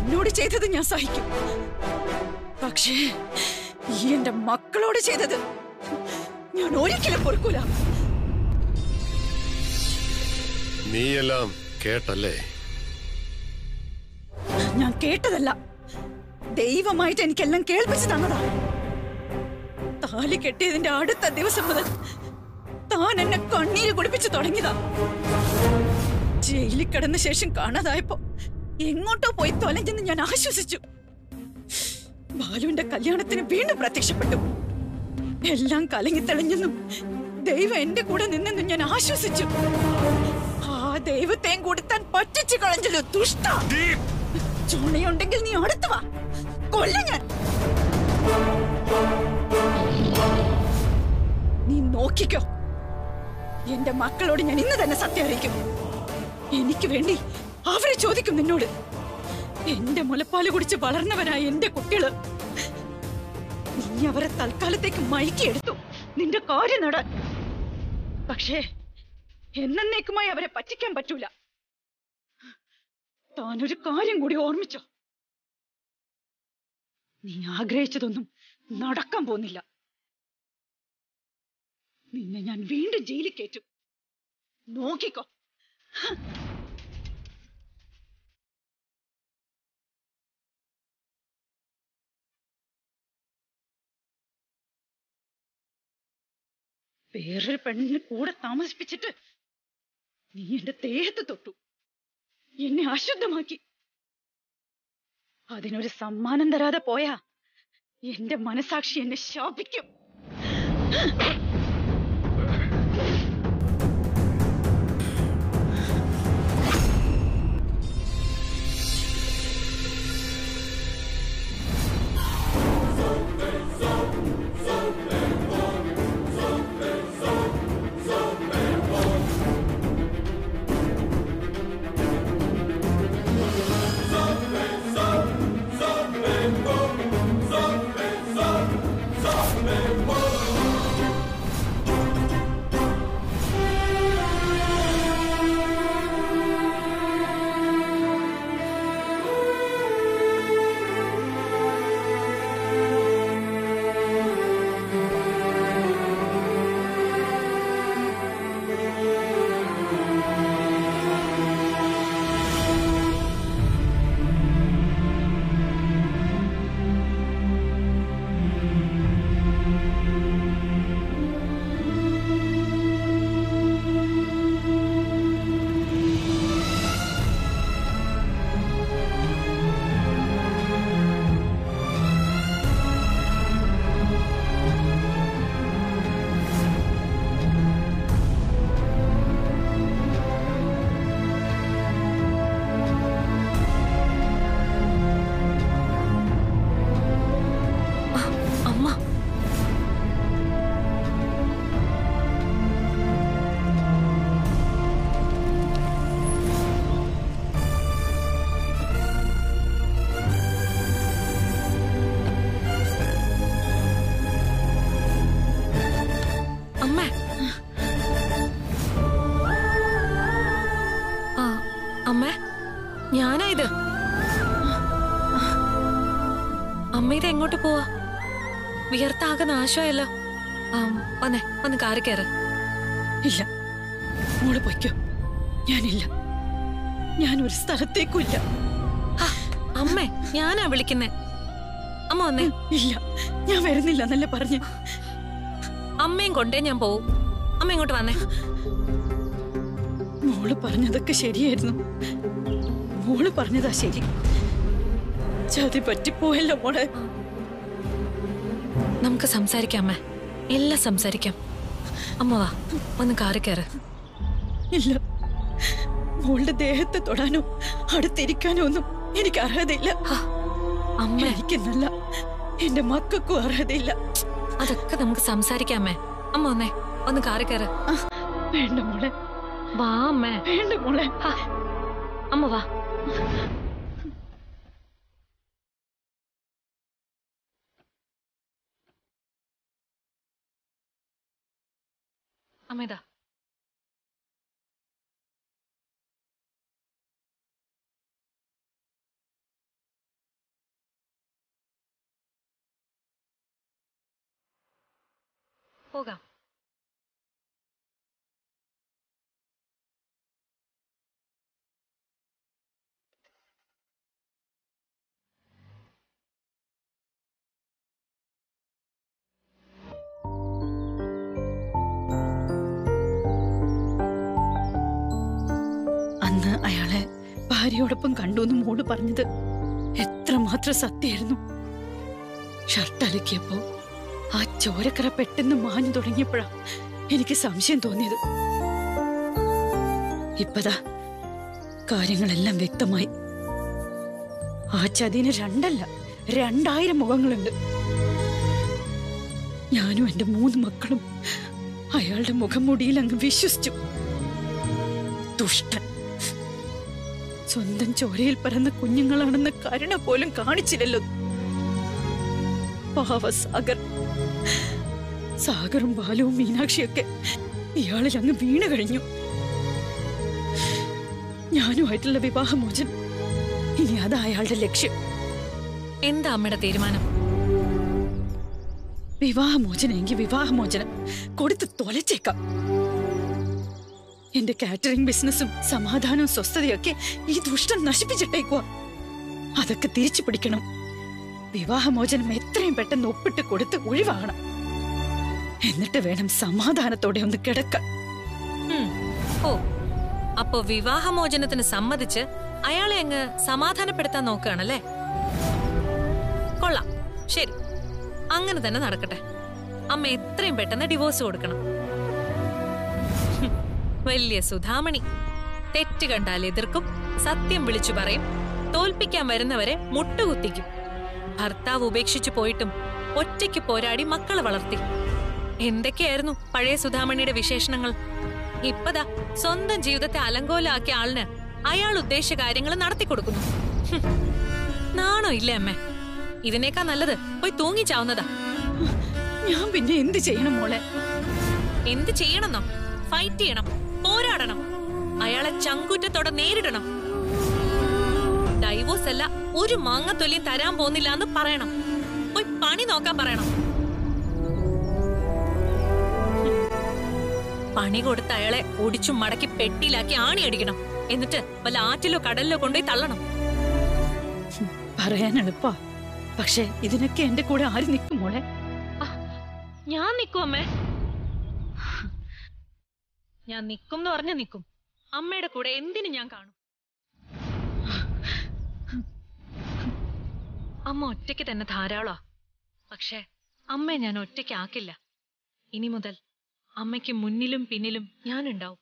എന്നോട് ചെയ്തത് ഞാൻ സഹിക്കും പക്ഷേ ഈ എന്റെ മക്കളോട് ചെയ്തത് ഞാൻ ഒരിക്കലും പൊറുക്കൂല നീയെല്ലാം കേട്ടല്ലേ ഞാൻ കേട്ടതല്ല ദൈവമായിട്ട് എനിക്കെല്ലാം കേൾപ്പിച്ചു തന്നതാ താലി കെട്ടിയതിന്റെ അടുത്ത ദിവസം മുതൽ താൻ എന്നെ കണ്ണീര് കുടിപ്പിച്ചു തുടങ്ങിയതാ ജയിലിൽ കിടന്ന ശേഷം കാണാതായപ്പോ എങ്ങോട്ടോ പോയി തൊലഞ്ഞെന്ന് ഞാൻ ആശ്വസിച്ചു ബാലുവിന്റെ കല്യാണത്തിന് വീണ്ടും പ്രത്യക്ഷപ്പെട്ടു എല്ലാം കലങ്ങി തെളിഞ്ഞെന്നും ദൈവം എന്റെ കൂടെ നിന്നെന്നും ഞാൻ ആശ്വസിച്ചു ആ ദൈവത്തെയും കൂടി താൻ പറ്റിച്ചു കളഞ്ഞല്ലോ ദുഷ്ട ചുണയുണ്ടെങ്കിൽ നീ അടുത്ത് വാ കൊല്ല ഞാൻ നീ നോക്കിക്കോ എന്റെ മക്കളോട് ഞാൻ ഇന്ന് തന്നെ സത്യം അറിയിക്കും എനിക്ക് വേണ്ടി അവരെ ചോദിക്കും നിന്നോട് എന്റെ മുലപ്പാല് കുടിച്ച് വളർന്നവരായ എന്റെ കുട്ടികള് നീ അവരെ തൽക്കാലത്തേക്ക് മയക്കിയെടുത്തു നിന്റെ കാര്യം നടാൻ പക്ഷേ എന്നേക്കുമായി അവരെ പറ്റിക്കാൻ പറ്റൂല താനൊരു കാര്യം കൂടി ഓർമ്മിച്ചോ നീ ആഗ്രഹിച്ചതൊന്നും നടക്കാൻ പോകുന്നില്ല നിന്നെ ഞാൻ വീണ്ടും ജയിലിൽ കയറ്റും നോക്കിക്കോ വേറൊരു പെണ്ണിനെ കൂടെ താമസിപ്പിച്ചിട്ട് നീ എന്റെ ദേഹത്ത് തൊട്ടു എന്നെ അശുദ്ധമാക്കി അതിനൊരു സമ്മാനം തരാതെ പോയാ എന്റെ മനസാക്ഷി എന്നെ ശാപിക്കും അമ്മ അമ്മ ആ അമ്മ ഞാനാ ഇത് അമ്മ ഇത് എങ്ങോട്ട് പോവാ വിയർത്താകെ നാശമായല്ലോ ആ, വന്നേ വന്ന് കാറി കയറ് ഇല്ല മോള് പൊയ്ക്കോ ഞാനില്ല ഞാൻ ഒരു സ്ഥലത്തേക്കും ഇല്ല ഹാ, അമ്മേ ഞാനാ വിളിക്കുന്നേ അമ്മ വന്നേ ഇല്ല ഞാൻ വരുന്നില്ല എന്നല്ല പറഞ്ഞു അമ്മയും കൊണ്ടേ ഞാൻ പോവും അമ്മ ഇങ്ങോട്ട് വന്നേ മോള് പറഞ്ഞതൊക്കെ ശരിയായിരുന്നു മോള് പറഞ്ഞതാ ശരി ചതി പറ്റിപ്പോയല്ലോ മോളെ നമുക്ക് സംസാരിക്കാം അമ്മ എല്ലാം സംസാരിക്കാം അമ്മ വാ വന്ന് കാറി കയറ് ഇല്ല മോളുടെ ദേഹത്തെ തൊടാനോ അടുത്തിരിക്കാനോ ഒന്നും എനിക്ക് അർഹതയില്ല ഹാ, അമ്മ എനിക്കെന്നല്ല എന്റെ മക്കൾക്കും അർഹതയില്ല അതൊക്കെ നമുക്ക് സംസാരിക്കാം അമ്മേ അമ്മ വന്നേ ഒന്ന് കാറി കയറ് ആ, വേണ്ട മോളെ വാ അമ്മേ വേണ്ട മോളെ ഹാ, അമ്മ വാ അമ്മ ഇതാ പോകാം അന്ന് അയാളെ ഭാര്യയോടൊപ്പം കണ്ടു എന്ന് മോള് പറഞ്ഞത് എത്രമാത്രം സത്യമായിരുന്നു ഷർട്ട് അലക്കിയപ്പോ ആ ചോരക്കറ പെട്ടെന്ന് മാഞ്ഞു തുടങ്ങിയപ്പോഴാ എനിക്ക് സംശയം തോന്നിയത് ഇപ്പതാ കാര്യങ്ങളെല്ലാം വ്യക്തമായി ആ ചതിന് രണ്ടല്ല രണ്ടായിരം മുഖങ്ങളുണ്ട് ഞാനും എന്റെ മൂന്ന് മക്കളും അയാളുടെ മുഖംമൂടിയിൽ അങ്ങ് വിശ്വസിച്ചു ദുഷ്ടൻ സ്വന്തം ചോരയിൽ പിറന്ന കുഞ്ഞുങ്ങളാണെന്ന കരുണ പോലും കാണിച്ചില്ലല്ലോ പാവ സാഗർ സാഗറും ബാലുവും മീനാക്ഷിയൊക്കെ ഇയാളിൽ അങ്ങ് വീണു കഴിഞ്ഞു ഞാനുമായിട്ടുള്ള വിവാഹമോചനം ഇനി അതാ അയാളുടെ ലക്ഷ്യം എന്താ അമ്മയുടെ തീരുമാനം വിവാഹമോചനെങ്കിൽ വിവാഹമോചനം കൊടുത്ത് തൊലച്ചേക്കാം എന്റെ കാറ്ററിംഗ് ബിസിനസ്സും സമാധാനവും സ്വസ്ഥതയൊക്കെ ഈ ദുഷ്ടം നശിപ്പിച്ചിട്ടേക്കുവാ അതൊക്കെ തിരിച്ചു പിടിക്കണം വിവാഹമോചനം എത്രയും പെട്ടെന്ന് ഒപ്പിട്ട് കൊടുത്ത് ഒഴിവാകണം എന്നിട്ട് വേണം സമാധാനത്തോടെ ഒന്ന് കിടക്കാൻ ഉം. ഓ അപ്പോ വിവാഹമോചനത്തിന് സമ്മതിച്ച് അയാളെ അങ്ങ് സമാധാനപ്പെടുത്താൻ നോക്കുകയാണല്ലേ കൊള്ളാം ശരി അങ്ങനെ തന്നെ നടക്കട്ടെ അമ്മ എത്രയും പെട്ടെന്ന് ഡിവോഴ്സ് കൊടുക്കണം ഹും, വലിയ സുധാമണി തെറ്റ് കണ്ടാൽ എതിർക്കും സത്യം വിളിച്ചു പറയും തോൽപ്പിക്കാൻ വരുന്നവരെ മുട്ടുകുത്തിക്കും ഭർത്താവ് ഉപേക്ഷിച്ചു പോയിട്ടും ഒറ്റയ്ക്ക് പോരാടി മക്കളെ വളർത്തി എന്തൊക്കെയായിരുന്നു പഴയ സുധാമണിയുടെ വിശേഷണങ്ങൾ ഇപ്പതാ സ്വന്തം ജീവിതത്തെ അലങ്കോലാക്കിയ ആളിന് അയാൾ ഉദ്ദേശിച്ച കാര്യങ്ങൾ നടത്തിക്കൊടുക്കുന്നു ഹും. നാണോ ഇല്ലേ അമ്മേ ഇതിനേക്കാ നല്ലത് പോയി തൂങ്ങിച്ചാവുന്നതാ ഞാൻ പിന്നെ എന്ത് ചെയ്യണം മോളെ എന്ത് ചെയ്യണമെന്നോ ഫൈറ്റ് ചെയ്യണം പോരാടണം അയാളെ ചങ്കൂറ്റത്തോടെ നേരിടണം ഡൈവോഴ്സ് അല്ല ഒരു മാങ്ങത്തൊലിയും തരാൻ പോകുന്നില്ല എന്ന് പറയണം പോയി പണി നോക്കാൻ പറയണം പണി കൊടുത്ത അയാളെ ഒടിച്ചു മടക്കി പെട്ടിയിലാക്കി ആണി അടിക്കണം എന്നിട്ട് വല്ല ആറ്റിലോ കടലിലോ കൊണ്ടുപോയി തള്ളണം പറയാൻ എളുപ്പാ പക്ഷെ ഇതിനൊക്കെ എന്റെ കൂടെ ആര് നിൽക്കും മോളെ ഞാൻ നിക്കും അമ്മേ ഞാൻ നിക്കും എന്ന് പറഞ്ഞ നിക്കും അമ്മയുടെ കൂടെ എന്തിനു ഞാൻ കാണും അമ്മ ഒറ്റയ്ക്ക് തന്നെ ധാരാളാ പക്ഷെ അമ്മയെ ഞാൻ ഒറ്റയ്ക്ക് ആക്കില്ല ഇനി മുതൽ അമ്മയ്ക്ക് മുന്നിലും പിന്നിലും ഞാനുണ്ടാവും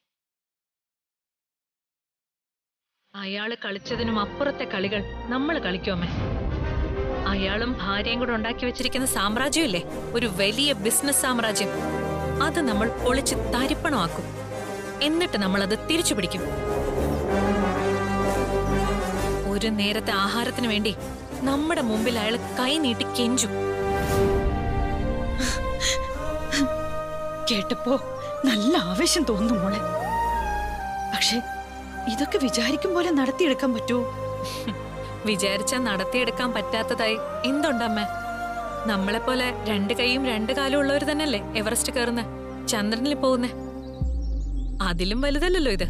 അയാള് കളിച്ചതിനും അപ്പുറത്തെ കളികൾ നമ്മൾ കളിക്കും അമ്മേ അയാളും ഭാര്യയും കൂടെ ഉണ്ടാക്കി വെച്ചിരിക്കുന്ന സാമ്രാജ്യമില്ലേ ഒരു വലിയ ബിസിനസ് സാമ്രാജ്യം അത് നമ്മൾ പൊളിച്ച് തരിപ്പണമാക്കും എന്നിട്ട് നമ്മൾ അത് തിരിച്ചു പിടിക്കും ഒരു നേരത്തെ ആഹാരത്തിന് വേണ്ടി നമ്മുടെ മുമ്പിൽ അയാൾ കൈ നീട്ടി കെഞ്ചും കേട്ടപ്പോ നല്ല ആവേശം തോന്നുന്നു മോളെ പക്ഷെ ഇതൊക്കെ വിചാരിക്കും പോലെ നടത്തിയെടുക്കാൻ പറ്റുമോ വിചാരിച്ചാൽ നടത്തിയെടുക്കാൻ പറ്റാത്തതായി എന്തുണ്ടമ്മേ നമ്മളെപ്പോലെ രണ്ട് കൈയും രണ്ട് കാലും ഉള്ളവർ തന്നെയല്ലേ എവറസ്റ്റ് കയറുന്ന ചന്ദ്രനിൽ പോകുന്നേ അതിലും വലുതല്ലല്ലോ ഇത്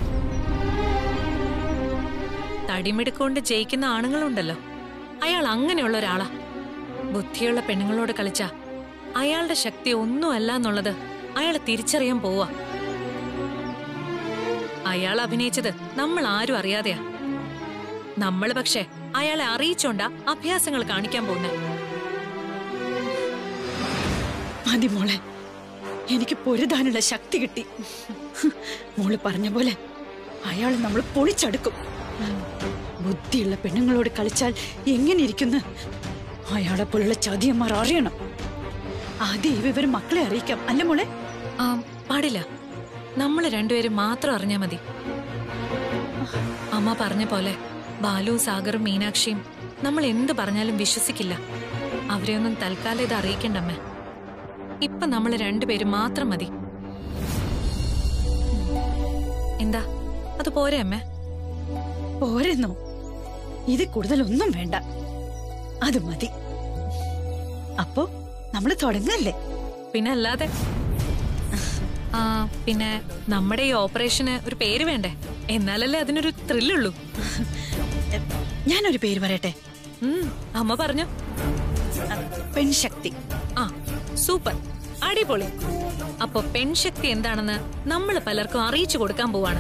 തടിമിടുക്കൊണ്ട് ജയിക്കുന്ന ആണുങ്ങളുണ്ടല്ലോ അയാൾ അങ്ങനെയുള്ള ഒരാളാ ബുദ്ധിയുള്ള പെണ്ണുങ്ങളോട് കളിച്ച അയാളുടെ ശക്തി ഒന്നുമല്ല എന്നുള്ളത് അയാൾ തിരിച്ചറിയാൻ പോവാ അയാൾ അഭിനയിച്ചത് നമ്മൾ ആരും അറിയാതെയാ നമ്മൾ പക്ഷെ അയാളെ അറിയിച്ചോണ്ടാ അഭ്യാസങ്ങൾ കാണിക്കാൻ പോകുന്നേ മതി മോളെ എനിക്ക് പൊരുതാനുള്ള ശക്തി കിട്ടി മോള് പറഞ്ഞ പോലെ അയാൾ നമ്മൾ പൊളിച്ചടുക്കും ബുദ്ധിയുള്ള പെണ്ണുങ്ങളോട് കളിച്ചാൽ എങ്ങനെ ഇരിക്കുന്ന അയാളെ പോലുള്ള ചതിയന്മാർ അറിയണം ആദ്യം ഈ വിവരം മക്കളെ അറിയിക്കാം അല്ല മോളെ ആ പാടില്ല നമ്മൾ രണ്ടുപേരും മാത്രം അറിഞ്ഞാ മതി അമ്മ പറഞ്ഞ പോലെ ബാലു സാഗറും മീനാക്ഷിയും നമ്മൾ എന്ത് പറഞ്ഞാലും വിശ്വസിക്കില്ല അവരെയൊന്നും തൽക്കാലം ഇത് അറിയിക്കണ്ടമ്മേ ഇപ്പൊ നമ്മൾ രണ്ടുപേരും മാത്രം മതി എന്താ അത് പോരെ അമ്മേ പോരെന്നോ ഇത് കൂടുതലൊന്നും വേണ്ട അത് മതി അപ്പോ നമ്മൾ തുടങ്ങല്ലേ പിന്നെ അല്ലാതെ ആ പിന്നെ നമ്മുടെ ഈ ഓപ്പറേഷന് ഒരു പേര് വേണ്ടേ എന്നാലല്ലേ അതിനൊരു ത്രില്ലുള്ളൂ ഞാനൊരു പേര് പറയട്ടെ ഉം, അമ്മ പറഞ്ഞു പെൺശക്തി ആ സൂപ്പർ അടിപൊളി അപ്പൊ പെൺശക്തി എന്താണെന്ന് നമ്മൾ പലർക്കും അറിയിച്ചു കൊടുക്കാൻ പോവാണ്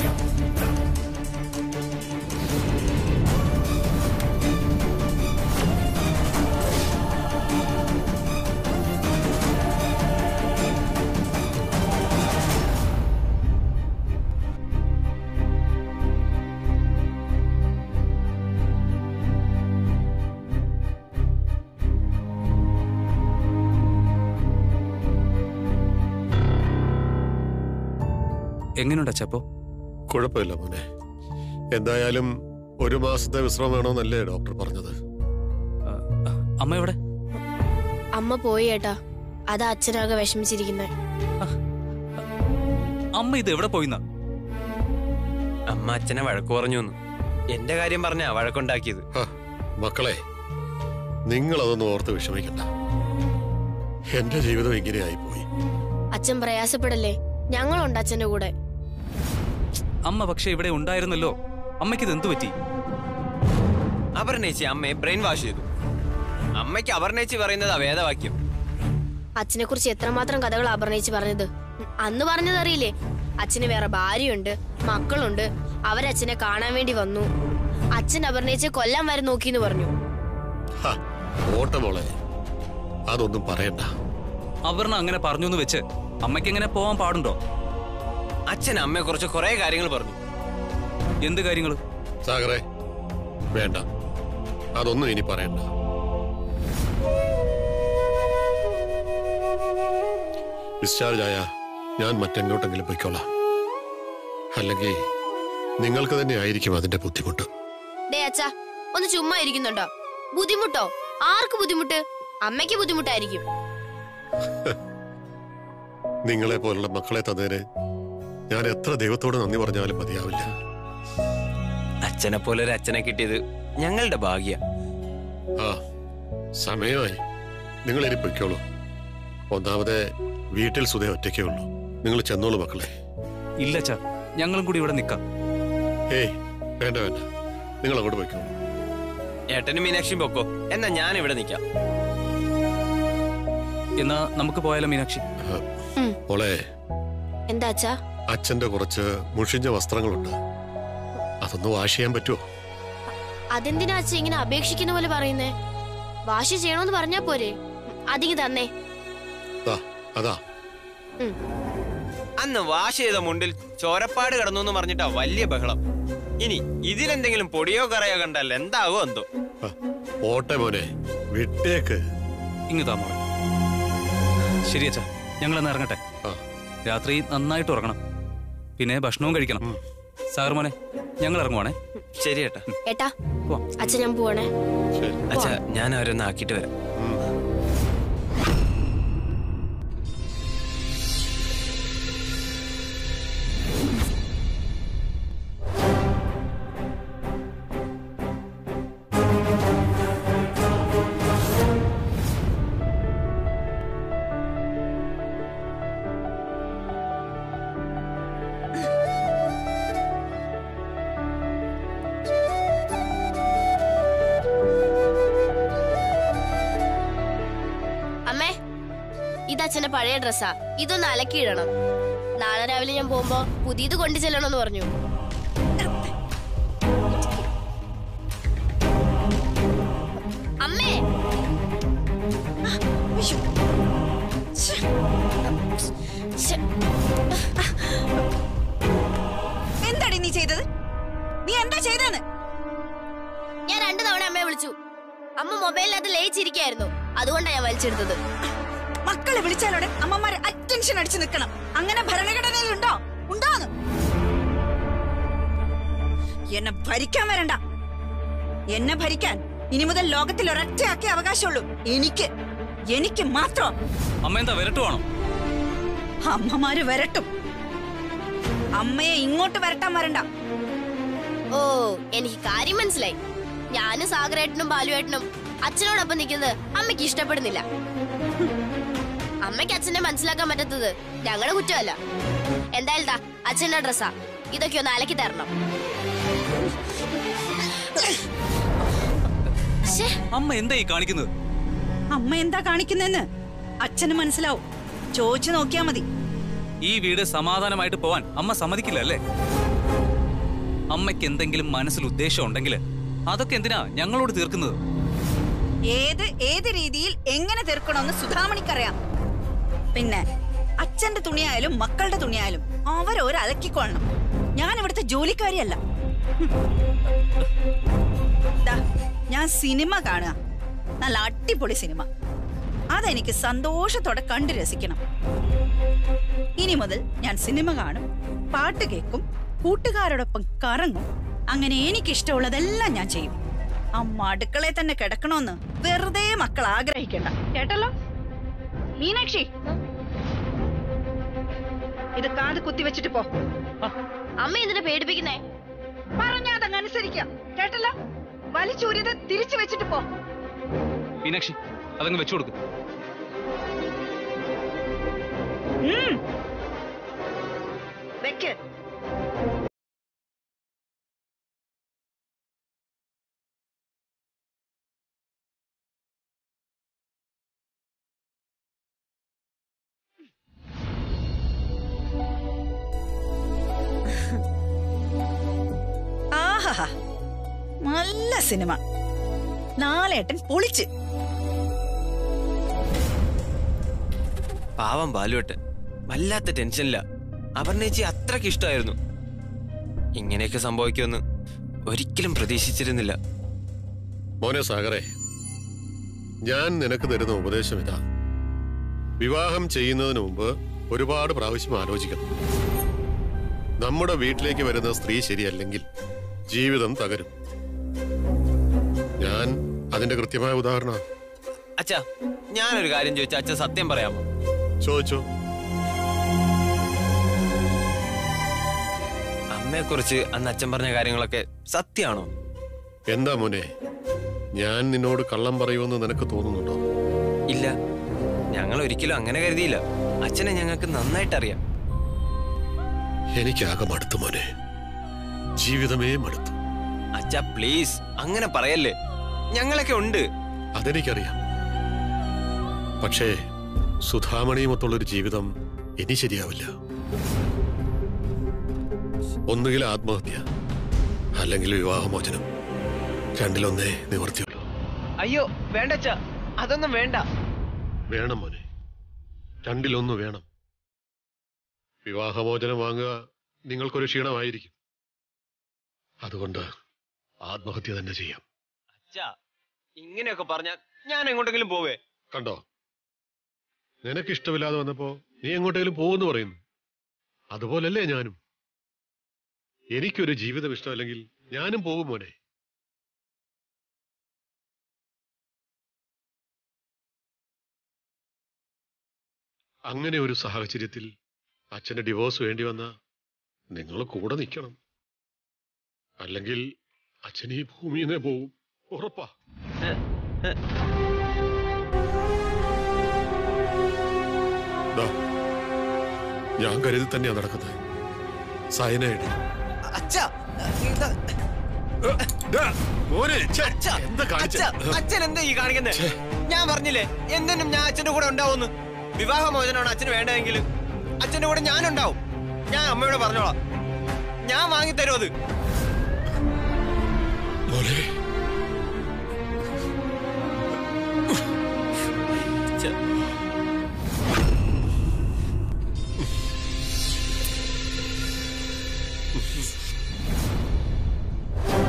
എങ്ങനെയുണ്ട് അച്ചപ്പോ കുഴപ്പമില്ല മോനെ എന്തായാലും ഒരു മാസത്തെ വിശ്രമം വേണമെന്നല്ലേ ഡോക്ടർ പറഞ്ഞത് അമ്മ എവിടെ അമ്മ പോയി ഏട്ടാ അതാ അച്ഛനാകെ വിഷമിച്ചിരിക്കുന്നെ അമ്മ ഇത് എവിടെ പോയിന്നാ അമ്മ അച്ഛനെ വഴക്കു പറഞ്ഞു എന്ന് എന്റെ കാര്യം പറഞ്ഞാ വഴക്കുണ്ടാക്കിയത് ഹ, മക്കളെ നിങ്ങളതൊന്നും ഓർത്ത് വിഷമിക്കണ്ട എന്റെ ജീവിതം ഇങ്ങനെയായി പോയി അച്ഛൻ പ്രയാസപ്പെടല്ലേ ഞങ്ങളുണ്ട് അച്ഛന്റെ കൂടെ അമ്മ പക്ഷെ ഇവിടെ ഉണ്ടായിരുന്നല്ലോ അമ്മയ്ക്ക് ഇത് എന്തു പറ്റി അപർണേച്ചി അമ്മയെ ബ്രെയിൻ വാഷ് ചെയ്തു അമ്മയ്ക്ക് അപർണേച്ചി പറയുന്നത് വേദവാക്യം അച്ഛനെ കുറിച്ച് എത്രമാത്രം കഥകൾ അപർണയിച്ച് പറഞ്ഞത് അന്ന് പറഞ്ഞത് അറിയില്ലേ അച്ഛന് വേറെ ഭാര്യയുണ്ട് മക്കളുണ്ട് അവരച്ഛനെ കാണാൻ വേണ്ടി വന്നു അച്ഛൻ അപർണയിച്ച് കൊല്ലാൻ വരെ നോക്കിന്ന് പറഞ്ഞു ഹ, ഓട്ട മോളെ അതൊന്നും പറയണ്ട അവർണ അങ്ങനെ പറഞ്ഞു എന്ന് വെച്ച് അമ്മയ്ക്ക് എങ്ങനെ പോവാൻ പാടുണ്ടോ അച്ഛൻ അമ്മയെ കുറിച്ച് കുറെ കാര്യങ്ങൾ പറഞ്ഞു എന്ത് കാര്യങ്ങള് സാഗറെ വേണ്ട അതൊന്നും ഇനി പറയണ്ട ഡിസ്ചാർജ് ആയ ഞാൻ മറ്റെങ്ങോട്ടെങ്കിലും പൊയ്ക്കോളാം അല്ലെങ്കിൽ നിങ്ങൾക്ക് തന്നെ ആയിരിക്കും അതിന്റെ ബുദ്ധിമുട്ട് ഡേ അച്ഛാ ഒന്ന് ചുമ്മാ ഇരിക്കുന്നുണ്ടോ ബുദ്ധിമുട്ടോ ആർക്ക് ബുദ്ധിമുട്ട് അമ്മയ്ക്ക് ബുദ്ധിമുട്ടായിരിക്കും നിങ്ങളെ പോലുള്ള മക്കളെ തന്നതിന് ഞാൻ എത്ര ദൈവത്തോട് നന്ദി പറഞ്ഞാലും മതിയാവില്ല അച്ഛനെ പോലെ ഒരു അച്ഛനെ കിട്ടിയത് ഞങ്ങളുടെ ഭാഗ്യ ആ സമയമായി നിങ്ങൾ ഇനി പൊയ്ക്കോളൂ ഒന്നാമതെ വീട്ടിൽ സുധേ ഒറ്റയ്ക്കേ ഉള്ളൂ നിങ്ങൾ ചെന്നോളൂ മക്കളെ ഇല്ല അച്ഛാ ഞങ്ങളും കൂടി ഇവിടെ നിക്കാം ഏയ് വേണ്ട വേണ്ട നിങ്ങൾ അങ്ങോട്ട് പൊയ്ക്കോളൂ ഏട്ടനും മീനാക്ഷിയും പൊക്കോ എന്നാ ഞാൻ ഇവിടെ നിൽക്കാം എന്നാ നമുക്ക് പോയാലോ മീനാക്ഷി ഉം. മോളെ എന്താ അച്ഛാ അച്ഛന്റെ കുറച്ച് മുഷിഞ്ഞ വസ്ത്രങ്ങളുണ്ട് അതൊന്ന് വാഷ് ചെയ്യാൻ പറ്റുമോ അതെന്തിനാ അച്ഛൻ ഇങ്ങനെ അപേക്ഷിക്കുന്ന പോലെ പറയുന്നേ വാശി ചെയ്യണോന്ന് പറഞ്ഞാ പോരെ അതിങ്ങ് തന്നേ ദാ, അതാ ഉം. അന്ന് വാഷ് ചെയ്ത മുണ്ടിൽ ചോരപ്പാട് കിടന്നു എന്ന് പറഞ്ഞിട്ടാ വലിയ ബഹളം ഇനി ഇതിലെന്തെങ്കിലും പൊടിയോ കറയോ കണ്ടാൽ എന്താവോ എന്തോ ആ, പോട്ടെ മോനെ വിട്ടേക്ക് ഇങ്ങ് താ മോളെ ശരി അച്ഛാ ഞങ്ങൾ എന്നാ ഇറങ്ങട്ടെ ആ രാത്രി നന്നായിട്ട് ഉറങ്ങണം പിന്നെ ഭക്ഷണവും കഴിക്കണം ഉം. സാർ മോനെ ഞങ്ങൾ ഇറങ്ങുവാണേ ശരി ഏട്ടാ ഏട്ടാ പോവാം. അച്ഛൻ ഞാൻ പോവാണേ ശരി അച്ഛാ ഞാൻ അവരൊന്ന് ആക്കിയിട്ട് വരാം ഉം. അമ്മേ ഇത് അച്ഛന്റെ പഴയ ഡ്രസ്സാ ഇതൊന്ന് അലക്കിയിടണം നാളെ രാവിലെ ഞാൻ പോകുമ്പോ പുതിയത് കൊണ്ടു ചെല്ലണമെന്ന് പറഞ്ഞു അമ്മേ അയ്യോ. ഛെ, ശ്ശെ, എന്താടി നീ ചെയ്തത് നീ എന്താ ചെയ്തെന്ന് ഞാൻ രണ്ടു തവണ അമ്മയെ വിളിച്ചു അമ്മ മൊബൈലിനകത്ത് ലയിച്ചിരിക്കായിരുന്നു അതുകൊണ്ടാണ് ഞാൻ വലിച്ചെടുത്തത് മക്കളെ വിളിച്ചാലോടെ അമ്മമാര് അറ്റൻഷൻ അടിച്ചു നിൽക്കണം അങ്ങനെ ഭരണഘടനയിൽ ഉണ്ടോ ഉണ്ടോന്ന് എന്നെ ഭരിക്കാൻ വരണ്ട എന്നെ ഭരിക്കാൻ ഇനി മുതൽ ലോകത്തിൽ ഒരൊറ്റയാക്കേ അവകാശമുള്ളൂ എനിക്ക് എനിക്ക് മാത്രം അമ്മ എന്താ വിരട്ടുവാണോ അമ്മമാര് വരട്ടും അമ്മയെ ഇങ്ങോട്ട് വരട്ടാൻ വരണ്ട ഓ എനിക്ക് കാര്യം മനസ്സിലായി ഞാനും സാഗരേട്ടനും ബാലുവേട്ടനും അച്ഛനോടൊപ്പം നിൽക്കുന്നത് അമ്മയ്ക്ക് ഇഷ്ടപ്പെടുന്നില്ല അമ്മയ്ക്ക് അച്ഛനെ മനസ്സിലാക്കാൻ പറ്റാത്തത് ഞങ്ങളുടെ കുറ്റമല്ല എന്തായാലും ദാ, അച്ഛന്റെ ഡ്രസ്സാ ഇതൊക്കെ ഒന്ന് അലക്കി തരണം ശ്ശേ, അമ്മ എന്താ ഈ കാണിക്കുന്നത് അമ്മ എന്താ കാണിക്കുന്നെന്ന് അച്ഛന് മനസ്സിലാവും ചോദിച്ചു നോക്കിയാ മതി ഈ വീട് സമാധാനമായിട്ട് പോവാൻ അമ്മ സമ്മതിക്കില്ല അല്ലേ അമ്മയ്ക്ക് എന്തെങ്കിലും മനസ്സിൽ ഉദ്ദേശം ഉണ്ടെങ്കിൽ അതൊക്കെ എന്തിനാ ഞങ്ങളോട് തീർക്കുന്നത് ഏത് ഏത് രീതിയിൽ എങ്ങനെ തീർക്കണമെന്ന് സുധാമണിക്കറിയാം പിന്നെ അച്ഛന്റെ തുണിയായാലും മക്കളുടെ തുണിയായാലും അവരോര് അലക്കിക്കൊള്ളണം ഞാൻ ഇവിടുത്തെ ജോലിക്കാരിയല്ല ദാ, ഞാൻ സിനിമ കാണുക നല്ല അടിപൊളി സിനിമ അതെനിക്ക് സന്തോഷത്തോടെ കണ്ടു രസിക്കണം ഇനി മുതൽ ഞാൻ സിനിമ കാണും പാട്ട് കേൾക്കും കൂട്ടുകാരോടൊപ്പം കറങ്ങും അങ്ങനെ എനിക്കിഷ്ടമുള്ളതെല്ലാം ഞാൻ ചെയ്യും അമ്മ അടുക്കളയിൽ തന്നെ കിടക്കണമെന്ന് വെറുതെ മക്കൾ ആഗ്രഹിക്കണ്ട കേട്ടല്ലോ മീനാക്ഷി ഇത് കാത് കുത്തിവെച്ചിട്ട് പോ അമ്മ എന്തിനാ പേടിപ്പിക്കുന്നേ പറഞ്ഞാ അതങ്ങ് അനുസരിക്കാം കേട്ടല്ലോ വലിച്ചൂരിത് തിരിച്ചു വെച്ചിട്ട് പോ മീനാക്ഷി അതങ്ങ് വെച്ചു കൊടുക്കും ഉം. വെക്ക് ആഹാ നല്ല സിനിമ നാലേട്ടൻ പൊളിച്ച് പാവം ബാലുവേട്ടൻ വല്ലാത്ത ടെൻഷനില്ല അപർണേച്ചി അത്രയ്ക്ക് ഇഷ്ടമായിരുന്നു ഇങ്ങനെയൊക്കെ സംഭവിക്കുമെന്ന് ഒരിക്കലും പ്രതീക്ഷിച്ചിരുന്നില്ല മോനെ സാഗറെ ഞാൻ നിനക്ക് തരുന്ന ഉപദേശം ഇതാ വിവാഹം ചെയ്യുന്നതിന് മുമ്പ് ഒരുപാട് പ്രാവശ്യം ആലോചിക്കണം നമ്മുടെ വീട്ടിലേക്ക് വരുന്ന സ്ത്രീ ശരിയല്ലെങ്കിൽ ജീവിതം തകരും ഞാൻ അതിന്റെ കൃത്യമായ ഉദാഹരണമാണ് അച്ഛാ ഞാനൊരു കാര്യം ചോദിച്ചാ അച്ഛൻ സത്യം പറയാമോ ചോദിച്ചോ അമ്മയെക്കുറിച്ച് അന്ന് അച്ഛൻ പറഞ്ഞ കാര്യങ്ങളൊക്കെ സത്യമാണോ എന്താ മോനെ ഞാൻ നിന്നോട് കള്ളം പറയുമെന്ന് നിനക്ക് തോന്നുന്നുണ്ടോ ഇല്ല ഞങ്ങൾ ഒരിക്കലും അങ്ങനെ കരുതിയില്ല അച്ഛനെ ഞങ്ങൾക്ക് നന്നായിട്ട് അറിയാം എനിക്കാകെ മടുത്തു മോനെ ജീവിതമേ മടുത്തു അച്ഛ പ്ലീസ് അങ്ങനെ പറയല്ലേ ഞങ്ങളൊക്കെ ഉണ്ട് അതെനിക്കറിയാം പക്ഷേ സുധാമണിയുമൊത്തുള്ളൊരു ജീവിതം ഇനി ശരിയാവില്ല ഒന്നുകിൽ ആത്മഹത്യ അല്ലെങ്കിൽ വിവാഹമോചനം രണ്ടിലൊന്നേ നിവർത്തിയുള്ളൂ അയ്യോ വേണ്ട അച്ഛ അതൊന്നും വേണ്ട വേണം മോനെ രണ്ടിലൊന്ന് വേണം വിവാഹമോചനം വാങ്ങുക നിങ്ങൾക്കൊരു ക്ഷീണമായിരിക്കും അതുകൊണ്ട് ആത്മഹത്യ തന്നെ ചെയ്യാം അച്ഛ ഇങ്ങനെയൊക്കെ പറഞ്ഞാ ഞാൻ എങ്ങോട്ടെങ്കിലും പോവേ കണ്ടോ നിനക്ക് ഇഷ്ടമില്ലാതെ വന്നപ്പോ നീ എങ്ങോട്ടേലും പോകുമെന്ന് പറയുന്നു അതുപോലല്ലേ ഞാനും എനിക്കൊരു ജീവിതം ഇഷ്ടമല്ലെങ്കിൽ ഞാനും പോകും മോനെ അങ്ങനെ ഒരു സാഹചര്യത്തിൽ അച്ഛന് ഡിവോഴ്സ് വേണ്ടി വന്ന നിങ്ങൾ കൂടെ നിൽക്കണം അല്ലെങ്കിൽ അച്ഛൻ ഈ ഭൂമിയിൽ നിന്നേ പോവും ഉറപ്പാ ദാ, ഞാൻ കരുതി തന്നെയാ നടക്കുന്നത് സയനൈഡ് അച്ഛ മോനെ ഛെ, അച്ഛ എന്താ കാണിച്ചേ? അച്ഛ അച്ഛൻ എന്താ ഈ കാണിക്കുന്നത് ഞാൻ പറഞ്ഞില്ലേ എന്തെന്നും ഞാൻ അച്ഛന്റെ കൂടെ ഉണ്ടാവുമെന്ന് വിവാഹമോചനമാണ് അച്ഛന് വേണ്ടതെങ്കിൽ അച്ഛന്റെ കൂടെ ഞാനുണ്ടാവും ഞാൻ അമ്മയോട് പറഞ്ഞോളാം ഞാൻ വാങ്ങിത്തരും അത് മോനെ